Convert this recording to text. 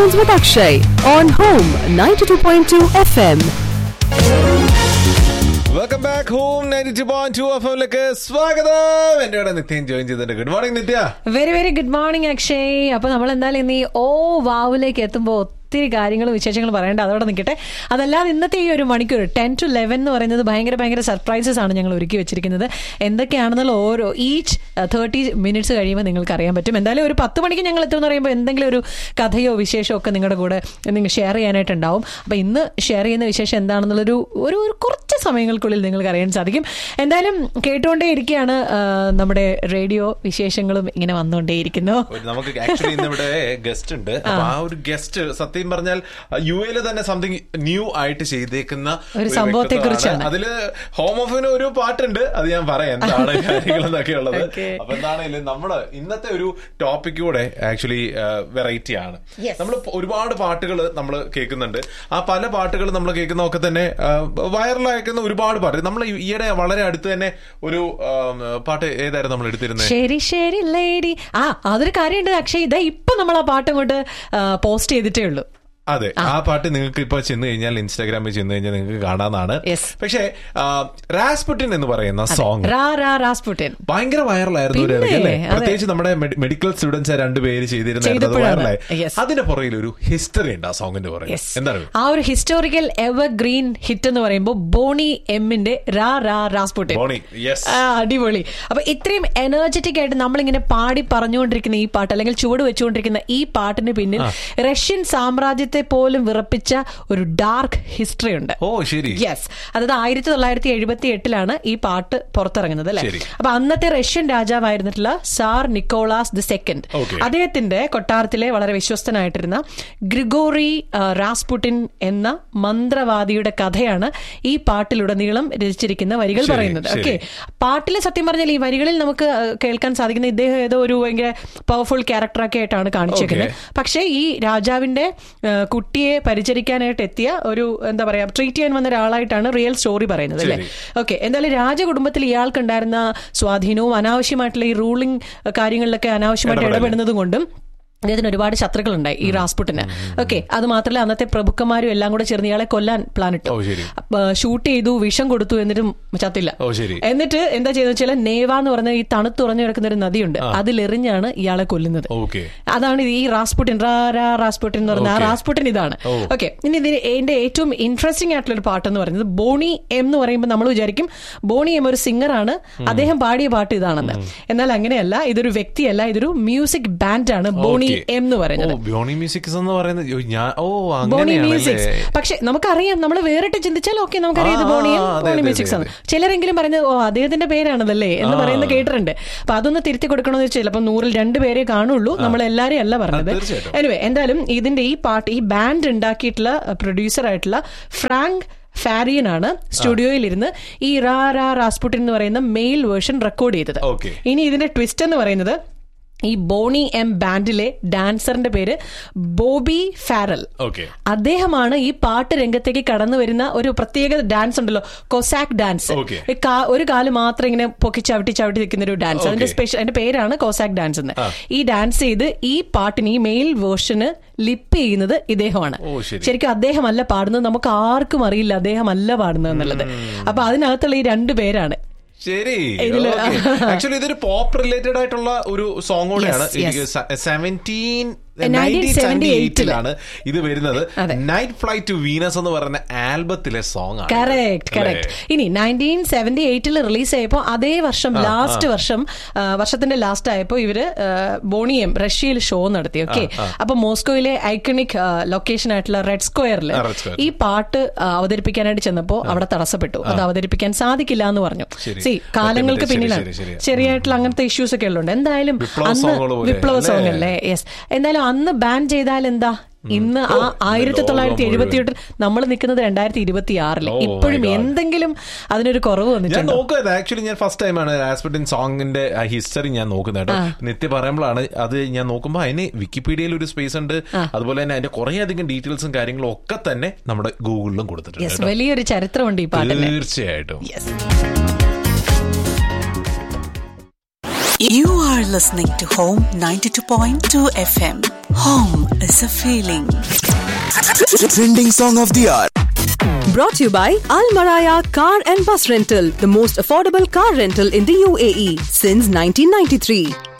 Afternoons with Akshay on Home 92.2 FM. Welcome back home ninety two point two F എമ്മിലേക്ക് സ്വാഗതം എന്റെ കൂടെ Nithya join ചെയ്തിട്ടുണ്ട് good morning Nithya very very good morning Akshay അപ്പൊ നമ്മൾ എന്തായാലും ഇന്ന് ഈ ഓ വാവിലേക്ക് എത്തുമ്പോൾ ഒത്തിരി കാര്യങ്ങളും വിശേഷങ്ങളും പറയേണ്ട അതോടെ നിൽക്കട്ടെ അതല്ലാതെ ഇന്നത്തെ ഈ ഒരു മണിക്കൂർ ടെൻ ടു ലെവൻ എന്ന് പറയുന്നത് ഭയങ്കര ഭയങ്കര സർപ്രൈസസ് ആണ് ഞങ്ങൾ ഒരുക്കി വെച്ചിരിക്കുന്നത് എന്തൊക്കെയാണെന്നുള്ള ഓരോ ഈച്ച് തേർട്ടി മിനിറ്റ്സ് കഴിയുമ്പോൾ നിങ്ങൾക്ക് അറിയാൻ പറ്റും എന്തായാലും ഒരു പത്ത് മണിക്ക് ഞങ്ങൾ എത്തുമെന്ന് പറയുമ്പോൾ എന്തെങ്കിലും ഒരു കഥയോ വിശേഷമോ ഒക്കെ നിങ്ങളുടെ കൂടെ നിങ്ങൾ ഷെയർ ചെയ്യാനായിട്ടുണ്ടാവും അപ്പോൾ ഇന്ന് ഷെയർ ചെയ്യുന്ന വിശേഷം എന്താണെന്നുള്ളൊരു ഒരു ഒരു കുറച്ച് സമയങ്ങൾക്കുള്ളിൽ നിങ്ങൾക്ക് അറിയാൻ സാധിക്കും എന്തായാലും കേട്ടുകൊണ്ടേ ഇരിക്കുകയാണ് ആ, നമ്മുടെ റേഡിയോ വിശേഷങ്ങളും ഇങ്ങനെ വന്നുകൊണ്ടേയിരിക്കുന്നു ഒരു നമുക്ക് ആക്ച്വലി ഇന്ന് ഇവിടെ ഗസ്റ്റ് ഉണ്ട് അപ്പൊ ആ ഒരു ഗസ്റ്റ് സത്യം പറഞ്ഞാൽ യു എയിൽ തന്നെ സംതിങ് ന്യൂ ആയിട്ട് ചെയ്തേക്കുന്ന ഒരു സംഭവത്തെക്കുറിച്ചാണ്. വ്യക്തിത്വമാണ്. അതില് ഹോം ഓഫിന് ഒരു പാട്ടുണ്ട് അത് ഞാൻ പറയാം എന്താണ് കാര്യങ്ങൾ എന്നൊക്കെ ഉള്ളത് Okay. അപ്പൊ എന്താണെങ്കിലും നമ്മള് ഇന്നത്തെ ഒരു ടോപ്പിക് കൂടെ ആക്ച്വലി വെറൈറ്റി ആണ് Yes. നമ്മൾ ഒരുപാട് പാട്ടുകൾ നമ്മൾ കേൾക്കുന്നുണ്ട് ആ പല പാട്ടുകൾ നമ്മൾ കേൾക്കുന്നതൊക്കെ തന്നെ വൈറലായിരിക്കുന്ന ഒരുപാട് പാട്ട് നമ്മൾ ഈയിടെ വളരെ അടുത്ത് തന്നെ ഒരു ആം, പാട്ട് ഏതായിരുന്നു നമ്മൾ എടുത്തിരുന്നത് ശരി ശരി ലേഡി ആ അതൊരു കാര്യമുണ്ട് അക്ഷയ് ഇതാ ഇപ്പൊ നമ്മൾ ആ പാട്ട് കൊണ്ട് പോസ്റ്റ് ചെയ്തിട്ടേ ഉള്ളൂ അതെ ആ പാട്ട് നിങ്ങൾക്ക് ഇപ്പൊ ചെന്ന് കഴിഞ്ഞാൽ ഇൻസ്റ്റാഗ്രാമിൽ ചെന്ന് കഴിഞ്ഞാൽ നിങ്ങൾക്ക് കാണാവുന്നതാണ് Yes. പക്ഷേ റാസ്പുട്ടിൻ എന്ന് പറയുന്ന സോങ് റാ റാ റാസ്പുട്ടിൻ ഭയങ്കര വൈറലായിരുന്നു ഒരു പിന്നെ, ഇടയ്ക്ക് അല്ലേ അതെ. പ്രത്യേകിച്ച് നമ്മുടെ മെഡിക്കൽ സ്റ്റുഡൻസ് രണ്ടുപേര് ചെയ്തിരുന്നായിരുന്നു അത് ചെയ്തപ്പോഴാണ്. വൈറലായി Yes. അതിന്റെ പുറകിൽ ഒരു ഹിസ്റ്ററി ഉണ്ട് ആ സോങ്ങിന്റെ പുറകിൽ Yes. എന്താണ് ആ ഒരു ഹിസ്റ്റോറിക്കൽ എവർ ഗ്രീൻ ഹിറ്റ് എന്ന് പറയുമ്പോൾ ബോണി എമ്മിന്റെ റാ റാ റാസ്പുട്ടിൻ ബോണി യെസ് ആ, അടിപൊളി അപ്പൊ ഇത്രയും എനർജറ്റിക് ആയിട്ട് നമ്മളിങ്ങനെ പാടി പറഞ്ഞുകൊണ്ടിരിക്കുന്ന ഈ പാട്ട് അല്ലെങ്കിൽ ചുവട് വെച്ചുകൊണ്ടിരിക്കുന്ന ഈ പാട്ടിന് പിന്നിൽ റഷ്യൻ സാമ്രാജ്യത്തെ പോലും വിറപ്പിച്ച ഒരു ഡാർക്ക് ഹിസ്റ്ററി ഉണ്ട് ഓ ശരി യെസ് അതായത് ആയിരത്തി തൊള്ളായിരത്തി എഴുപത്തി എട്ടിലാണ് ഈ പാട്ട് പുറത്തിറങ്ങുന്നത് അല്ലെ ശരി. അപ്പൊ അന്നത്തെ റഷ്യൻ രാജാവായിരുന്നിട്ടുള്ള tsar Nicholas the second Okay. അദ്ദേഹത്തിന്റെ കൊട്ടാരത്തിലെ വളരെ വിശ്വസ്തനായിട്ടിരുന്ന ഗ്രിഗോറി ആ, റാസ്പുട്ടിൻ എന്ന മന്ത്രവാദിയുടെ കഥയാണ് ഈ പാട്ടിലുടനീളം രചിച്ചിരിക്കുന്ന വരികൾ ശരി, പറയുന്നത് ശരി. ഓക്കെ പാട്ടിൽ സത്യം പറഞ്ഞാൽ ഈ വരികളിൽ നമുക്ക് ആ, കേൾക്കാൻ സാധിക്കുന്ന ഇദ്ദേഹം ഏതോ ഒരു ഭയങ്കര പവർഫുൾ ക്യാരക്ടറൊക്കെ ആയിട്ടാണ് കാണിച്ചേക്കുന്നത് പക്ഷേ ഈ രാജാവിന്റെ ആ, കുട്ടിയെ പരിചരിക്കാനായിട്ട് എത്തിയ ഒരു എന്താ പറയാ ട്രീറ്റ് ചെയ്യാൻ വന്ന ഒരാളായിട്ടാണ് റിയൽ സ്റ്റോറി പറയുന്നത് അല്ലേ ശരി. ഓക്കെ എന്തായാലും രാജകുടുംബത്തിൽ ഇയാൾക്കുണ്ടായിരുന്ന സ്വാധീനവും അനാവശ്യമായിട്ടുള്ള ഈ റൂളിംഗ് കാര്യങ്ങളിലൊക്കെ അനാവശ്യമായിട്ട് ഇടപെടൽ. ഇടപെടുന്നത് കൊണ്ടും അദ്ദേഹത്തിന് ഒരുപാട് ശത്രുക്കളുണ്ടായി ഈ റാസ്പുട്ടിന് ഓക്കെ അത് മാത്രമല്ല അന്നത്തെ പ്രഭുക്കന്മാരും എല്ലാം കൂടെ ചേർന്ന് ഇയാളെ കൊല്ലാൻ പ്ലാൻ ഇട്ടു ഓ ശരി ഷൂട്ട് ചെയ്തു വിഷം കൊടുത്തു എന്നിട്ടും ചത്തില്ല ഓ ശരി എന്നിട്ട് എന്താ ചെയ്തെന്ന് വെച്ചാൽ നേവ എന്ന് പറഞ്ഞ ഈ തണുത്തുറഞ്ഞു കിടക്കുന്ന ഒരു നദിയുണ്ട് അതിലെറിഞ്ഞാണ് ഇയാളെ കൊല്ലുന്നത് ഓക്കെ അതാണ് ഈ റാസ്പുട്ടിൻ റാ റാ റാസ്പുട്ടിൻ എന്ന് പറഞ്ഞ ആ Okay. റാസ്പുട്ടിൻ ഇതാണ് ഓ. ഓക്കെ ഇനി ഇതിന് എന്റെ ഏറ്റവും ഇൻട്രസ്റ്റിംഗ് ആയിട്ടുള്ള ഒരു പാട്ട് എന്ന് പറയുന്നത് ബോണി എം എന്ന് പറയുമ്പോൾ നമ്മൾ വിചാരിക്കും ബോണി എം ഒരു സിംഗറാണ് അദ്ദേഹം പാടിയ പാട്ട് ഇതാണെന്ന് എന്നാൽ അങ്ങനെയല്ല ഇതൊരു വ്യക്തിയല്ല ഇതൊരു മ്യൂസിക് ബാൻഡാണ് ബോണി Okay. എം എന്ന് പറയുന്നത് ഓ ബോണി മ്യൂസിക്സ് എന്ന് പറയുന്നത് യ്യോ, ഞാൻ ഓ ബോണി അങ്ങനെയാണല്ലേ മ്യൂസിക്സ് പക്ഷെ നമുക്കറിയാം നമ്മൾ വേറിട്ട് ചിന്തിച്ചാൽ ഓക്കെ നമുക്കറിയാം ഇത് ആ, ബോണി എം അതെ, ബോണി അതെ, മ്യൂസിക്സ് ആണ് അതെ. ചിലരെങ്കിലും പറയുന്നത് ഓ അദ്ദേഹത്തിന്റെ പേരാണതല്ലേ എന്ന് ആ. പറയുന്നത് കേട്ടിട്ടുണ്ട് അപ്പൊ അതൊന്ന് തിരുത്തി കൊടുക്കണമെന്ന് വെച്ചാൽ ചിലപ്പോൾ നൂറിൽ രണ്ട് പേരെ കാണുള്ളൂ നമ്മൾ എല്ലാരെയും അല്ല പറഞ്ഞത് ആ, തീർച്ചയായിട്ടും. എനിവേ എന്തായാലും ഇതിന്റെ ഈ പാട്ട് ഈ ബാൻഡ് ഉണ്ടാക്കിയിട്ടുള്ള പ്രൊഡ്യൂസർ ആയിട്ടുള്ള ഫ്രാങ്ക് ഫാരിയൻ ആണ് സ്റ്റുഡിയോയിൽ ഇരുന്ന് ഈ റാ റാ റാസ്പുട്ടിൻ എന്ന് പറയുന്ന മെയിൽ വേർഷൻ റെക്കോർഡ് ചെയ്തത് Okay. ഇനി ഇതിന്റെ ട്വിസ്റ്റ് എന്ന് പറയുന്നത് ഈ ബോണി എം ബാൻഡിലെ ഡാൻസറിന്റെ പേര് ബോബി ഫാരൽ ഓക്കെ അദ്ദേഹമാണ് ഈ പാട്ട് രംഗത്തേക്ക് കടന്നു വരുന്ന ഒരു പ്രത്യേക ഡാൻസ് ഉണ്ടല്ലോ കൊസാക് ഡാൻസ് Okay. ഈ കാ- ഒരു കാല് മാത്രം ഇങ്ങനെ പൊക്കി ചവിട്ടി ചവിട്ടി നിൽക്കുന്ന ഒരു ഡാൻസ് അതിന്റെ Okay. സ്പെഷ്യൽ അതിന്റെ പേരാണ് കോസാക് ഡാൻസ് എന്ന് ആ. ഈ ഡാൻസ് ചെയ്ത് ഈ പാട്ടിന് ഈ മെയിൽ വേർഷന് ലിപ്പ് ചെയ്യുന്നത് ഇദ്ദേഹമാണ് ഓ, ശരി. ശരിക്കും അദ്ദേഹമല്ല പാടുന്നത് നമുക്ക് ആർക്കും അറിയില്ല അദ്ദേഹമല്ല പാടുന്നത് എന്നുള്ളത് അപ്പൊ അതിനകത്തുള്ള ഈ രണ്ടു പേരാണ് ശരി ഇതില് ആക്ച്വലി ഇതൊരു പോപ്പ് റിലേറ്റഡ് ആയിട്ടുള്ള ഒരു സോങ് കൂടെയാണ് Yes, yes. സെവൻറ്റീൻ 1978 ലാണ് ഇത് വരുന്നത് അതെ. നൈറ്റ് ഫ്ലൈറ്റ് ടു വീനസ് എന്ന് പറയുന്ന ആൽബത്തിലെ സോങ് ആണ് കറക്റ്റ് കറക്റ്റ് ഇനി നയൻറ്റീൻ സെവന്റി എയ്റ്റിൽ റിലീസ് ആയപ്പോൾ അതേ വർഷം ലാസ്റ്റ് വർഷം ആ, വർഷത്തിന്റെ ലാസ്റ്റ് ആയപ്പോൾ ഇവര് ആ, ബോണിയം റഷ്യയിൽ ഷോ നടത്തി ഓക്കെ അപ്പൊ മോസ്കോയിലെ ഐക്കണിക് ലൊക്കേഷൻ ആയിട്ടുള്ള റെഡ് സ്ക്വയറിൽ ആ, Red Square. ഈ പാട്ട് ആ, അവതരിപ്പിക്കാനായിട്ട് ചെന്നപ്പോൾ അവിടെ തടസ്സപ്പെട്ടു അത് അവതരിപ്പിക്കാൻ സാധിക്കില്ല എന്ന് പറഞ്ഞു ശരി. സി കാലങ്ങൾക്ക് ശരി, പിന്നിലാണ് ശരി, ശരി. ചെറിയായിട്ടുള്ള അങ്ങനത്തെ ഇഷ്യൂസ് ഒക്കെ ഉള്ളുണ്ട് എന്തായാലും വിപ്ലവ അന്ന് സോങ്ങുകൾ പോലെ, വിപ്ലവ അല്ലേ? സോങ് അല്ലേ യെസ് എന്തായാലും അന്ന് ബാൻ ചെയ്താൽ എന്താ ഇന്ന് ആ ഓ, ആയിരത്തി തൊള്ളായിരത്തി ലോകം എഴുപത്തി എട്ടിൽ നമ്മൾ നിൽക്കുന്നത് രണ്ടായിരത്തി ഇരുപത്തി ആറില് Oh my ഇപ്പോഴും God. എന്തെങ്കിലും അതിനൊരു കുറവ് ഞാൻ വന്നിട്ടുണ്ടോ നോക്കുന്നത് ആക്ച്വലി ഞാൻ ഫസ്റ്റ് ടൈമാണ് ആസ്പെക്ടിൻ സോങ്ങിന്റെ ഹിസ്റ്ററി ഞാൻ നോക്കുന്നത് കേട്ടോ നിത്യ പറയുമ്പോഴാണ് അത് ഞാൻ നോക്കുമ്പോൾ അതിന് വിക്കിപീഡിയയിൽ ഒരു സ്പേസ് ഉണ്ട് അതുപോലെ തന്നെ അതിന്റെ കുറെ അധികം ഡീറ്റെയിൽസും കാര്യങ്ങളും ഒക്കെ തന്നെ നമ്മുടെ ഗൂഗിളിലും കൊടുത്തിട്ടുണ്ട് യെസ് കേട്ടോ. വലിയൊരു ചരിത്രമുണ്ട് ഈ പാട്ടിന് തീർച്ചയായിട്ടും yes You are listening to Home 92.2 FM. Home is a feeling. Trending song of the hour. Brought to you by Al Maraya Car and Bus Rental, the most affordable car rental in the UAE since 1993.